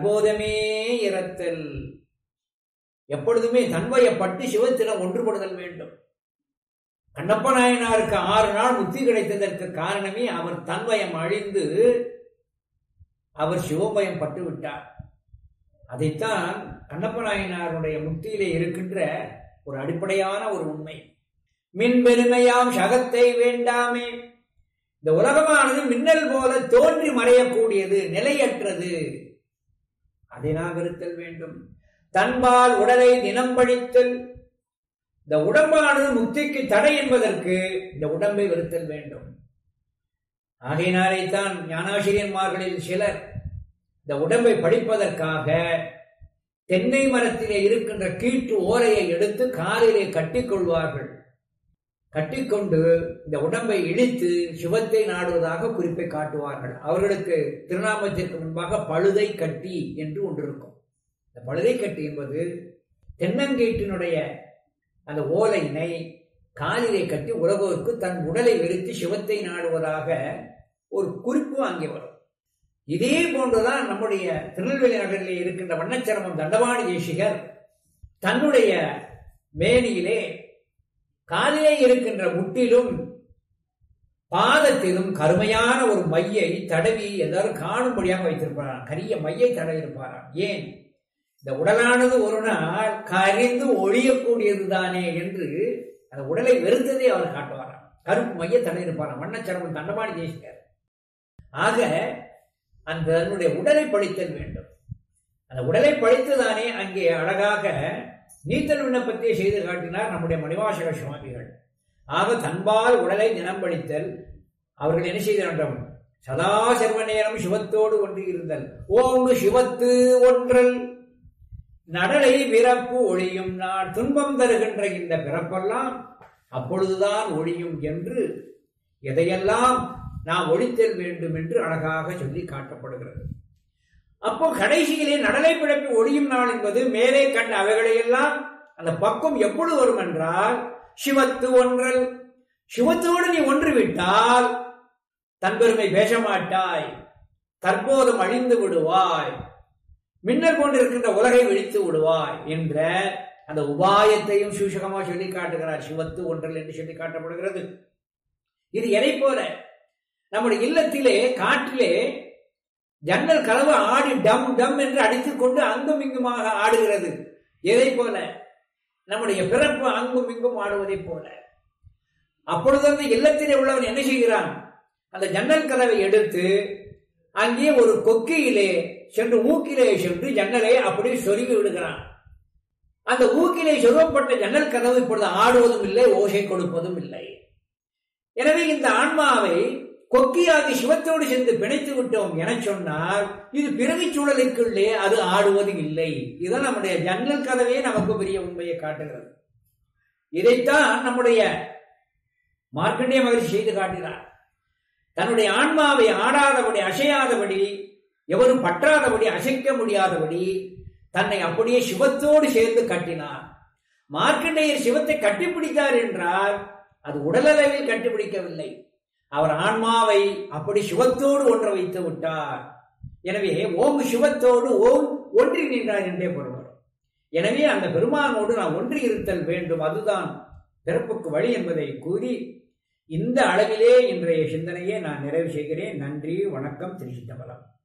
தற்போதமே இரத்தல் எப்பொழுதுமே தன்வயப்பட்டு சிவத்திடம் ஒன்றுபடுதல் வேண்டும் கண்ணப்ப நாயனாருக்கு ஆறு நாள் முக்தி கிடைத்ததற்கு காரணமே அவர் தன்வயம் அழிந்து அவர் சிவோபயம் பட்டு விட்டார் அதைத்தான் கண்ணப்ப நாயனாருடைய முக்தியிலே இருக்கின்ற ஒரு அடிப்படையான ஒரு உண்மை மின் பெருமையாம் சகத்தை வேண்டாமே இந்த உலகமானது மின்னல் போல தோன்றி மறையக்கூடியது நிலையற்றது அதை நாம் இருத்தல் வேண்டும் தன்பால் உடலை தினம் படித்தல் இந்த உடம்பானது முக்திக்கு தடை என்பதற்கு இந்த உடம்பை வெறுத்தல் வேண்டும் ஆகையினாலே தான் ஞானாசிரியன்மார்களில் சிலர் இந்த உடம்பை படிப்பதற்காக தென்னை மரத்திலே இருக்கின்ற கீட்டு ஓலையை எடுத்து காலிலே கட்டிக்கொள்வார்கள் கட்டிக்கொண்டு இந்த உடம்பை இழித்து சிவத்தை நாடுவதாக குறிப்பை காட்டுவார்கள் அவர்களுக்கு திருநாமத்திற்கு முன்பாக பழுதை கட்டி என்று ஒன்று இருக்கும் இந்த பழுதை கட்டி என்பது தென்னங்கீட்டினுடைய அந்த ஓலையினை காலிலே கட்டி உலகோருக்கு தன் உடலை வெறுத்து சிவத்தை நாடுவதாக ஒரு குறிப்பு அங்கே வரும் இதே போன்றுதான் நம்முடைய திருநெல்வேலி நகரிலே இருக்கின்ற வண்ணச்சரமம் தண்டவாணி தேசிகர் தன்னுடைய மேனியிலே காலிலே இருக்கின்ற முட்டிலும் பாதத்திலும் கருமையான ஒரு மையை தடவி எல்லாரும் காணும்படியாக வைத்திருப்பாராம் கரிய மையை தடவி இருப்பாராம் ஏன் இந்த உடலானது ஒரு நாள் கரிந்து ஒழியக்கூடியது தானே என்று அந்த உடலை வெறுத்ததை அவர் காட்டுவாராம் கருப்பு மைய தடவி இருப்பாராம் வண்ணச்சரமம் தண்டவாணி தேசிகர் ஆக அந்த தன்னுடைய உடலை படித்தல் வேண்டும் அந்த உடலை படித்துதானே அங்கே அழகாக நீத்தல் விண்ணப்பத்தை செய்து காட்டினார் நம்முடைய மணிவாசக சுவாமிகள் ஆக தன்பால் உடலை தினம் படித்தல் அவர்கள் என்ன செய்த வேண்டும் சதா சர்வ நேரம் சிவத்தோடு ஒன்று இருந்தல் ஓங்கு சிவத்து ஒன்றல் நடலை பிறப்பு ஒழியும் நான் துன்பம் தருகின்ற இந்த பிறப்பெல்லாம் அப்பொழுதுதான் ஒழியும் என்று எதையெல்லாம் நாம் ஒழித்தல் வேண்டும் என்று அழகாக சொல்லி காட்டப்படுகிறது அப்போ கடைசியிலே நடலை பிழப்பு ஒழியும் நாள் என்பது மேலே கண்ட அவைகளையெல்லாம் அந்த பக்கம் எப்பொழுது வரும் என்றால் சிவத்து ஒன்றல் சிவத்தோடு நீ ஒன்று விட்டால் தன் பெருமை பேச மாட்டாய் தற்போதும் அழிந்து விடுவாய் மின்னல் கொண்டிருக்கின்ற உலகை விழித்து விடுவாய் என்ற அந்த உபாயத்தையும் சூசகமா சொல்லி காட்டுகிறார் சிவத்து ஒன்றல் என்று சொல்லி காட்டப்படுகிறது இது எதை போல நம்முடைய இல்லத்திலே காற்றிலே ஜன்னல் கதவு ஆடி டம் டம் என்று அடித்துக் கொண்டு அங்கும் இங்குமாக ஆடுகிறது எதை போல நம்முடைய பிறப்பு அங்கும் இங்கும் ஆடுவதை போல அப்பொழுது அந்த இல்லத்திலே உள்ளவன் என்ன செய்கிறான் அந்த ஜன்னல் கதவை எடுத்து அங்கே ஒரு கொக்கியிலே சென்று ஊக்கிலே சென்று ஜன்னலை அப்படியே சொருகி விடுகிறான் அந்த ஊக்கிலே சொருகப்பட்ட ஜன்னல் கதவு இப்பொழுது ஆடுவதும் இல்லை ஓசை கொடுப்பதும் இல்லை எனவே இந்த ஆன்மாவை கொக்கியாகி சிவத்தோடு சேர்ந்து பிணைத்து விட்டோம் என சொன்னால் இது பிறவி சூழலுக்குள்ளே அது ஆடுவது இல்லை இதுதான் நம்முடைய ஜன்னல் கதவே நமக்கு பெரிய உண்மையை காட்டுகிறது இதைத்தான் நம்முடைய மார்க்கண்டிய மகிழ்ச்சி செய்து காட்டினார் தன்னுடைய ஆன்மாவை ஆடாதபடி அசையாதபடி எவரும் பற்றாதபடி அசைக்க முடியாதபடி தன்னை அப்படியே சிவத்தோடு சேர்ந்து கட்டினார் மார்க்கண்டேயர் சிவத்தை கட்டிப்பிடித்தார் என்றால் அது உடலளவில் கட்டிப்பிடிக்கவில்லை அவர் ஆன்மாவை அப்படி சிவத்தோடு ஒன்ற வைத்து விட்டார் எனவே ஓங்கு சிவத்தோடு ஓம் ஒன்றி நின்றார் என்றே பொருள் வரும் எனவே அந்த பெருமானோடு நாம் ஒன்றி இருத்தல் வேண்டும் அதுதான் பிறப்புக்கு வழி என்பதை கூறி இந்த அளவிலே இன்றைய சிந்தனையை நான் நிறைவு செய்கிறேன் நன்றி வணக்கம் திருச்சிட்டம்பலம்